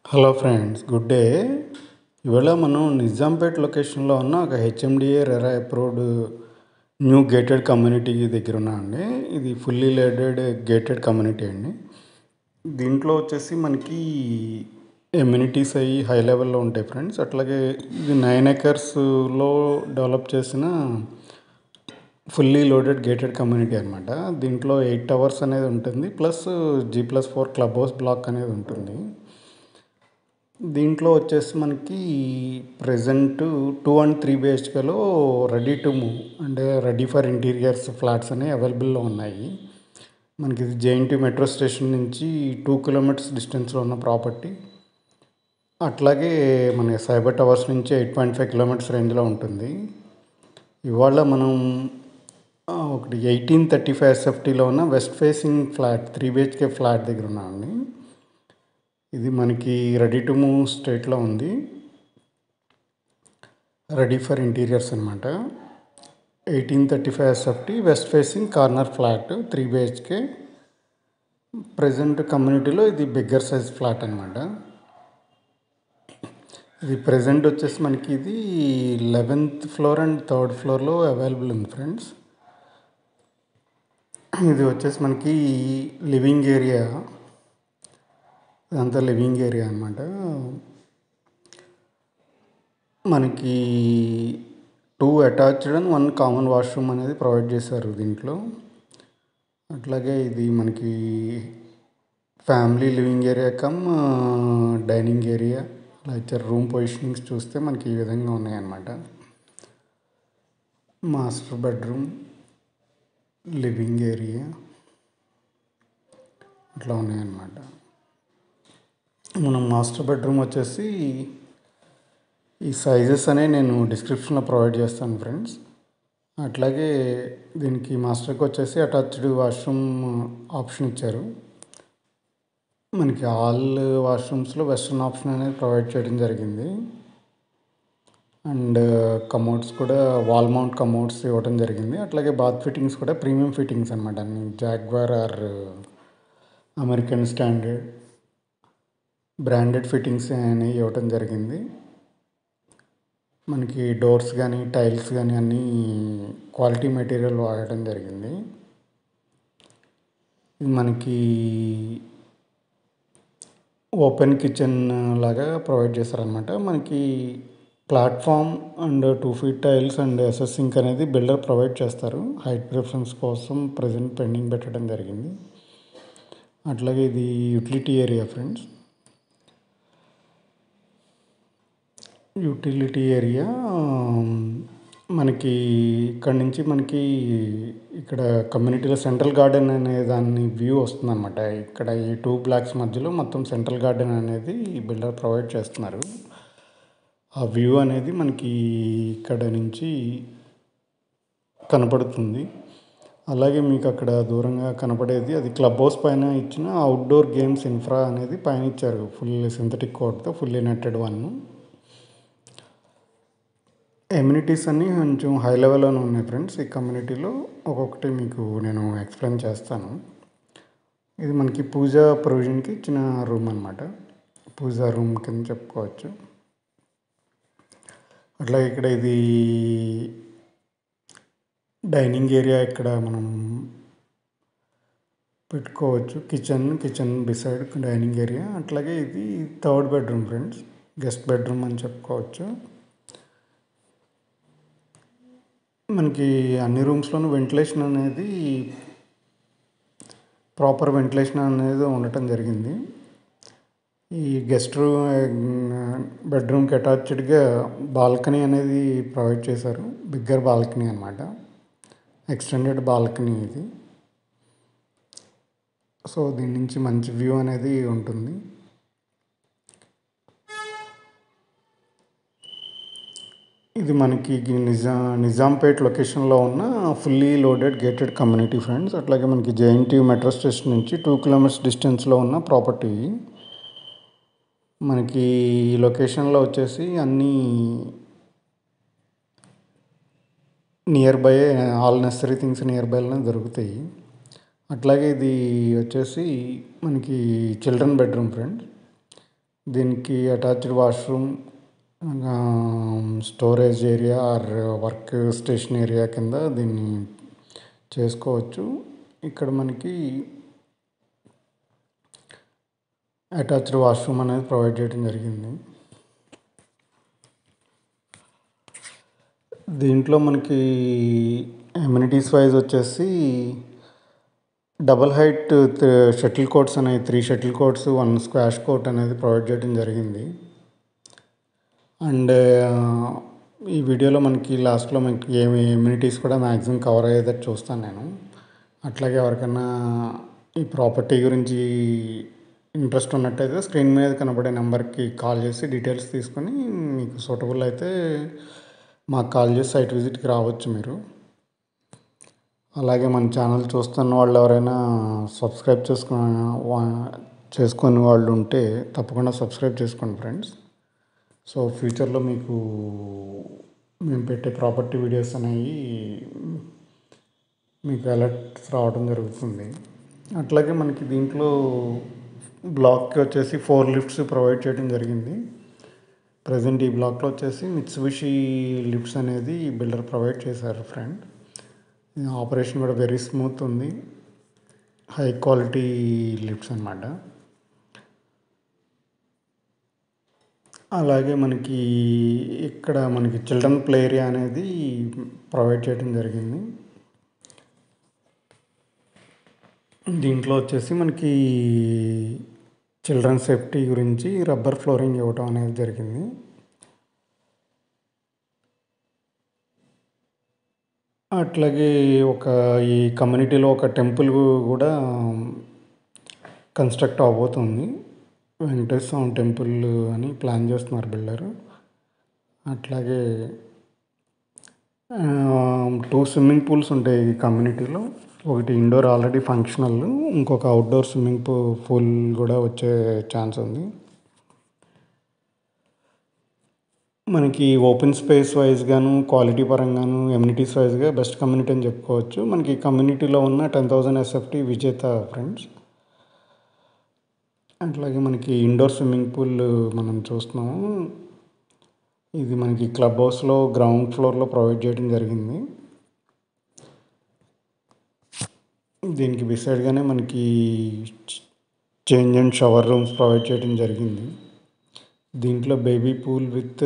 hello friends good day ఇవాళ మనం నిజాంపేట్ లొకేషన్లో ఉన్న ఒక HMDA RERA approved new gated community దగ్గర ఉన్నా అండి ఇది ఫుల్లీ లేడెడ్ గేటెడ్ కమ్యూనిటీ అండి దీంట్లో వచ్చేసి మనకి ఎమ్యూనిటీస్ అయ్యి హై లెవెల్లో ఉంటాయి ఫ్రెండ్స్ అట్లాగే ఇది నైన్ ఎకర్స్లో డెవలప్ చేసిన ఫుల్లీ లోడెడ్ గేటెడ్ కమ్యూనిటీ అనమాట దీంట్లో ఎయిట్ టవర్స్ అనేది ఉంటుంది plus G plus four club house block అనేది ఉంటుంది దీంట్లో వచ్చేసి మనకి ప్రజెంట్ టూ అండ్ త్రీ బిహెచ్కేలో రెడీ టు మూవ్ అంటే రెడీ ఫర్ ఇంటీరియర్స్ ఫ్లాట్స్ అనేవి అవైలబుల్లో ఉన్నాయి మనకి ఇది జేఎన్టీ మెట్రో స్టేషన్ నుంచి టూ కిలోమీటర్స్ డిస్టెన్స్లో ఉన్న ప్రాపర్టీ అట్లాగే మన సైబర్ టవర్స్ నుంచి ఎయిట్ పాయింట్ ఫైవ్ కిలోమీటర్స్ రేంజ్లో ఉంటుంది ఇవాళ మనం ఆ, ఒకటి ఎయిటీన్ థర్టీ ఫైవ్ ఎస్ఎఫ్టీలో ఉన్న west facing flat three BHK flat దగ్గర ఉన్నామండి ఇది మనకి రెడీ టు మూవ్ స్టేట్లో ఉంది రెడీ ఫర్ ఇంటీరియర్స్ అనమాట eighteen thirty five SFT west facing corner flat three BHK present కమ్యూనిటీలో ఇది బిగ్గర్ సైజ్ ఫ్లాట్ అనమాట ఇది ప్రజెంట్ వచ్చేసి మనకి ఇది లెవెన్త్ ఫ్లోర్ అండ్ థర్డ్ ఫ్లోర్లో అవైలబుల్ ఉంది ఫ్రెండ్స్ ఇది వచ్చేసి మనకి లివింగ్ ఏరియా ఇదంతా లివింగ్ ఏరియా అనమాట మనకి two attached and one common washroom అనేది ప్రొవైడ్ చేశారు దీంట్లో అట్లాగే ఇది మనకి family living area cum dining area అలా ఇచ్చారు రూమ్ పొజిషనింగ్స్ చూస్తే మనకి ఈ విధంగా ఉన్నాయన్నమాట మాస్టర్ బెడ్రూమ్ లివింగ్ ఏరియా అట్లా ఉన్నాయన్నమాట మనం మాస్టర్ బెడ్రూమ్ వచ్చేసి ఈ సైజెస్ అనేవి నేను డిస్క్రిప్షన్లో ప్రొవైడ్ చేస్తాను ఫ్రెండ్స్ అట్లాగే దీనికి మాస్టర్కి వచ్చేసి అటాచ్డ్ వాష్రూమ్ ఆప్షన్ ఇచ్చారు మనకి ఆల్ వాష్రూమ్స్లో వెస్ట్రన్ ఆప్షన్ అనేది ప్రొవైడ్ చేయడం జరిగింది అండ్ కమోడ్స్ కూడా వాల్ మౌంట్ కమోడ్స్ ఇవ్వడం జరిగింది అట్లాగే బాత్ ఫిట్టింగ్స్ కూడా ప్రీమియం ఫిట్టింగ్స్ అనమాట అన్ని Jaguar or American Standard branded fittings అనేవి ఇవ్వటం జరిగింది మనకి డోర్స్ కానీ టైల్స్ కానీ అన్నీ క్వాలిటీ మెటీరియల్ వాడటం జరిగింది ఇది మనకి ఓపెన్ కిచెన్ లాగా ప్రొవైడ్ చేస్తారనమాట మనకి platform and two feet tiles and SS sink అనేది బిల్డర్ ప్రొవైడ్ చేస్తారు హైట్ ప్రిఫరెన్స్ కోసం ప్రజెంట్ పెండింగ్ పెట్టడం జరిగింది అట్లాగే ఇది utility area friends utility area మనకి ఇక్కడ నుంచి మనకి ఇక్కడ కమ్యూనిటీలో సెంట్రల్ గార్డెన్ అనే దాని వ్యూ వస్తుందన్నమాట ఇక్కడ ఈ టూ బ్లాక్స్ మధ్యలో మొత్తం సెంట్రల్ గార్డెన్ అనేది బిల్డర్ ప్రొవైడ్ చేస్తున్నారు ఆ వ్యూ అనేది మనకి ఇక్కడ నుంచి కనపడుతుంది అలాగే మీకు అక్కడ దూరంగా కనపడేది అది క్లబ్ హౌస్ పైన ఇచ్చిన అవుట్డోర్ గేమ్స్ ఇన్ఫ్రా అనేది పైన ఇచ్చారు ఫుల్ సింథటిక్ కోడ్తో ఫుల్లీ నెట్టెడ్ వన్ ఎమ్యూనిటీస్ అన్నీ కొంచెం హై లెవెల్లోనే ఉన్నాయి ఫ్రెండ్స్ ఈ కమ్యూనిటీలో ఒక్కొక్కటి మీకు నేను ఎక్స్ప్లెయిన్ చేస్తాను ఇది మనకి పూజా ప్రొవిజన్కి ఇచ్చిన రూమ్ అనమాట పూజా రూమ్ కింద చెప్పుకోవచ్చు అట్లా ఇక్కడ ఇది డైనింగ్ ఏరియా ఇక్కడ మనం పెట్టుకోవచ్చు kitchen kitchen beside dining area అట్లాగే ఇది third bedroom friends guest bedroom అని చెప్పుకోవచ్చు మనకి అన్ని రూమ్స్లోనూ వెంటిలేషన్ అనేది ప్రాపర్ వెంటిలేషన్ అనేది ఉండటం జరిగింది ఈ గెస్ట్ రూమ్ బెడ్రూమ్కి అటాచ్డ్గా బాల్కనీ అనేది ప్రొవైడ్ చేశారు బిగ్గర్ బాల్కనీ అనమాట ఎక్స్టెండెడ్ బాల్కనీ ఇది సో దీని నుంచి మంచి వ్యూ అనేది ఉంటుంది ఇది మనకి నిజా నిజాంపేట్ లొకేషన్లో ఉన్న fully loaded gated community friends అట్లాగే మనకి జేఎన్టీ మెట్రో స్టేషన్ నుంచి టూ కిలోమీటర్స్ డిస్టెన్స్లో ఉన్న ప్రాపర్టీ మనకి ఈ లొకేషన్లో వచ్చేసి అన్నీ nearby all necessary things near బైలోనే దొరుకుతాయి అట్లాగే ఇది వచ్చేసి మనకి చిల్డ్రన్ బెడ్రూమ్ ఫ్రెండ్స్ దీనికి attached washroom storage area or work station area కింద దీన్ని చేసుకోవచ్చు ఇక్కడ మనకి అటాచ్డ్ వాష్రూమ్ అనేది ప్రొవైడ్ చేయడం జరిగింది దీంట్లో మనకి ఎమ్యూనిటీస్ వైజ్ వచ్చేసి డబల్ హైట్ షటిల్ కోర్ట్స్ అనేవి three shuttle courts one squash court అనేది ప్రొవైడ్ చేయడం జరిగింది అండ్ ఈ వీడియోలో మనకి లాస్ట్లో మనకి ఏమి ఎమ్యూనిటీస్ కూడా మ్యాక్సిమం కవర్ అయ్యేటట్టు చూస్తాను నేను అట్లాగే ఎవరికైనా ఈ ప్రాపర్టీ గురించి ఇంట్రెస్ట్ ఉన్నట్టయితే స్క్రీన్ మీద కనబడే నెంబర్కి కాల్ చేసి డీటెయిల్స్ తీసుకొని మీకు సూటబుల్ అయితే మాకు కాల్ చేసి సైట్ విజిట్కి రావచ్చు మీరు అలాగే మన ఛానల్ చూస్తున్న వాళ్ళు ఎవరైనా సబ్స్క్రైబ్ చేసుకుని చేసుకునే వాళ్ళు ఉంటే తప్పకుండా సబ్స్క్రైబ్ చేసుకోండి ఫ్రెండ్స్ సో ఫ్యూచర్లో మీకు మేము పెట్టే ప్రాపర్టీ వీడియోస్ అనేవి మీకు అలర్ట్స్ రావడం జరుగుతుంది అట్లాగే మనకి దీంట్లో బ్లాక్కి వచ్చేసి ఫోర్ లిఫ్ట్స్ ప్రొవైడ్ చేయడం జరిగింది ప్రజెంట్ ఈ బ్లాక్లో వచ్చేసి మిత్సుబిషి లిఫ్ట్స్ అనేది బిల్డర్ ప్రొవైడ్ చేశారు ఫ్రెండ్ ఆపరేషన్ కూడా వెరీ స్మూత్ ఉంది హై క్వాలిటీ లిఫ్ట్స్ అనమాట అలాగే మనకి ఇక్కడ మనకి చిల్డ్రన్ ప్లే ఏరియా అనేది ప్రొవైడ్ చేయడం జరిగింది దీంట్లో వచ్చేసి మనకి చిల్డ్రన్ సేఫ్టీ గురించి రబ్బర్ ఫ్లోరింగ్ ఇవ్వటం అనేది జరిగింది అట్లాగే ఒక ఈ కమ్యూనిటీలో ఒక టెంపుల్ కూడా కన్స్ట్రక్ట్ అవబోతుంది వెంకటేశ్వర స్వామి టెంపుల్ అని ప్లాన్ చేస్తున్నారు బిల్డర్ అట్లాగే టూ స్విమ్మింగ్ పూల్స్ ఉంటాయి ఈ కమ్యూనిటీలో ఒకటి ఇండోర్ ఆల్రెడీ ఫంక్షనల్ ఇంకొక అవుట్డోర్ స్విమ్మింగ్ పూ పూల్ కూడా వచ్చే ఛాన్స్ ఉంది మనకి ఓపెన్ స్పేస్ వైజ్ గాను క్వాలిటీ పరంగాను ఎమ్యూనిటీస్ వైజ్గా బెస్ట్ కమ్యూనిటీ అని చెప్పుకోవచ్చు మనకి కమ్యూనిటీలో ఉన్న ten thousand SFT Vijetha friends అట్లాగే మనకి ఇండోర్ స్విమ్మింగ్ పూల్ మనం చూస్తున్నాము ఇది మనకి క్లబ్ హౌస్లో గ్రౌండ్ ఫ్లోర్లో ప్రొవైడ్ చేయడం జరిగింది దీనికి బిసైడ్గానే మనకి change and shower rooms provide చేయడం జరిగింది దీంట్లో baby pool with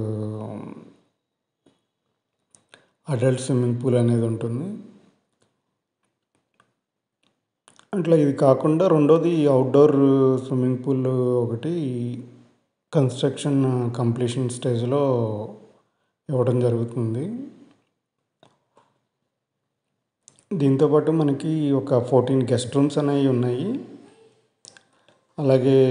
adult swimming pool అనేది ఉంటుంది అట్లా ఇది కాకుండా రెండోది అవుట్డోర్ స్విమ్మింగ్ పూల్ ఒకటి కన్స్ట్రక్షన్ కంప్లీషన్ స్టేజ్లో ఇవ్వడం జరుగుతుంది దీంతోపాటు మనకి ఒక ఫోర్టీన్ గెస్ట్ రూమ్స్ అనేవి ఉన్నాయి అలాగే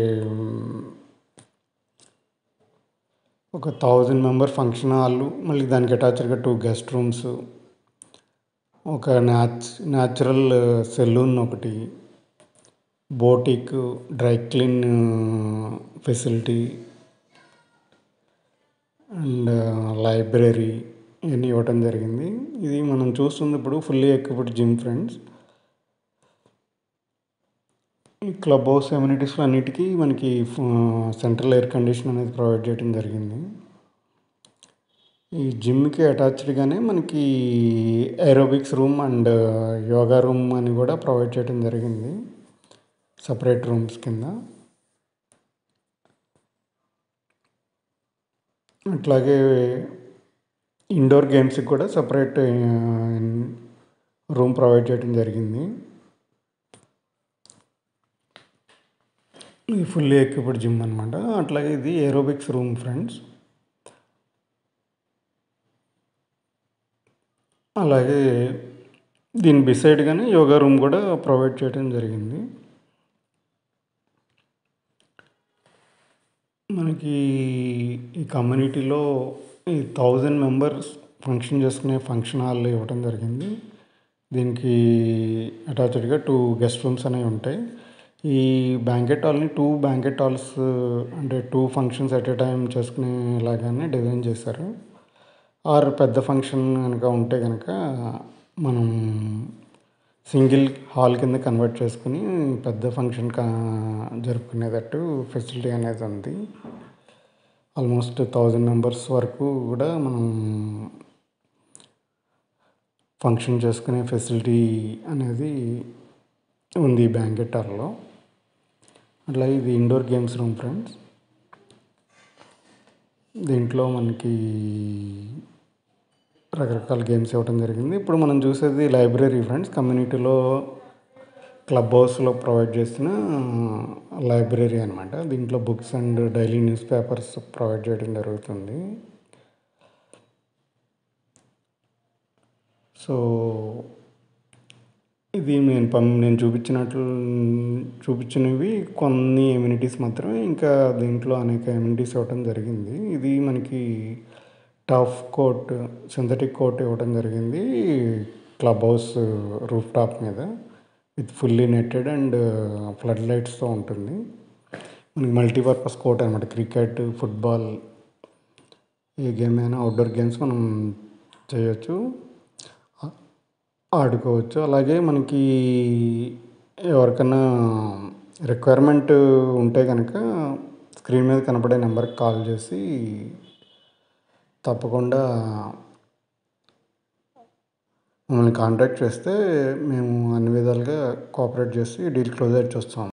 ఒక థౌజండ్ మెంబర్ ఫంక్షన్ హాల్ మళ్ళీ దానికి అటాచ్డ్గా టూ గెస్ట్ రూమ్స్ ఒక న్యాచ్ న్యాచురల్ సెలూన్ ఒకటి boutique dry clean facility and library ఇవన్నీ ఇవ్వటం జరిగింది ఇది మనం చూస్తుంది ఇప్పుడు ఫుల్లీ ఎక్విప్డ్ జిమ్ ఫ్రెండ్స్ ఈ క్లబ్ హౌస్ ఎమ్యూనిటీస్లో అన్నిటికీ మనకి సెంట్రల్ ఎయిర్ కండిషన్ అనేది ప్రొవైడ్ చేయడం జరిగింది ఈ జిమ్కి అటాచ్డ్గానే మనకి aerobics room and yoga room అని కూడా ప్రొవైడ్ చేయడం జరిగింది సపరేట్ రూమ్స్ కింద అట్లాగే ఇండోర్ గేమ్స్కి కూడా సపరేట్ రూమ్ ప్రొవైడ్ చేయడం జరిగింది ఇది ఫుల్లీ ఎక్విప్డ్ జిమ్ అనమాట అట్లాగే ఇది ఏరోబిక్స్ రూమ్ ఫ్రెండ్స్ అలాగే దీని బిసైడ్గానే యోగా రూమ్ కూడా ప్రొవైడ్ చేయడం జరిగింది మనకి ఈ కమ్యూనిటీలో ఈ థౌజండ్ మెంబర్స్ ఫంక్షన్ చేసుకునే ఫంక్షన్ హాల్ ఇవ్వడం జరిగింది దీనికి అటాచ్డ్గా టూ గెస్ట్ రూమ్స్ అనేవి ఉంటాయి ఈ బ్యాంకెట్ హాల్ని టూ బ్యాంకెట్ హాల్స్ అంటే two functions at a time చేసుకునేలాగానే డిజైన్ చేశారు ఆర్ పెద్ద ఫంక్షన్ కనుక ఉంటే కనుక మనం సింగిల్ హాల్ కింద కన్వర్ట్ చేసుకుని పెద్ద ఫంక్షన్ కా జరుపుకునేటట్టు ఫెసిలిటీ అనేది ఉంది ఆల్మోస్ట్ థౌజండ్ మెంబర్స్ వరకు కూడా మనం ఫంక్షన్ చేసుకునే ఫెసిలిటీ అనేది ఉంది బ్యాంకెట్ హాల్లో అట్లాగే ఇది ఇండోర్ గేమ్స్ రూమ్ ఫ్రెండ్స్ దీంట్లో మనకి రకరకాల గేమ్స్ ఇవ్వడం జరిగింది ఇప్పుడు మనం చూసేది లైబ్రరీ ఫ్రెండ్స్ కమ్యూనిటీలో క్లబ్ హౌస్లో ప్రొవైడ్ చేసిన లైబ్రరీ అనమాట దీంట్లో books and daily newspapers provide చేయడం జరుగుతుంది సో ఇది నేను పం నేను చూపించినట్లు చూపించినవి కొన్ని ఎమ్యూనిటీస్ మాత్రమే ఇంకా దీంట్లో అనేక ఎమ్యూనిటీస్ ఇవ్వడం జరిగింది ఇది మనకి టఫ్ కోట్ సింథటిక్ కోట్ ఇవ్వడం జరిగింది క్లబ్ హౌస్ రూఫ్ టాప్ మీద with fully netted and flood లైట్స్తో ఉంటుంది మనకి మల్టీపర్పస్ కోర్ట్ అనమాట క్రికెట్ ఫుట్బాల్ ఏ గేమ్ అయినా అవుట్డోర్ గేమ్స్ మనం చేయొచ్చు ఆడుకోవచ్చు అలాగే మనకి ఎవరికైనా రిక్వైర్మెంట్ ఉంటే కనుక స్క్రీన్ మీద కనపడే నెంబర్కి కాల్ చేసి తప్పకుండా మమ్మల్ని కాంటాక్ట్ చేస్తే మేము అన్ని విధాలుగా కోఆపరేట్ చేసి డీల్ క్లోజ్ చేస్తాం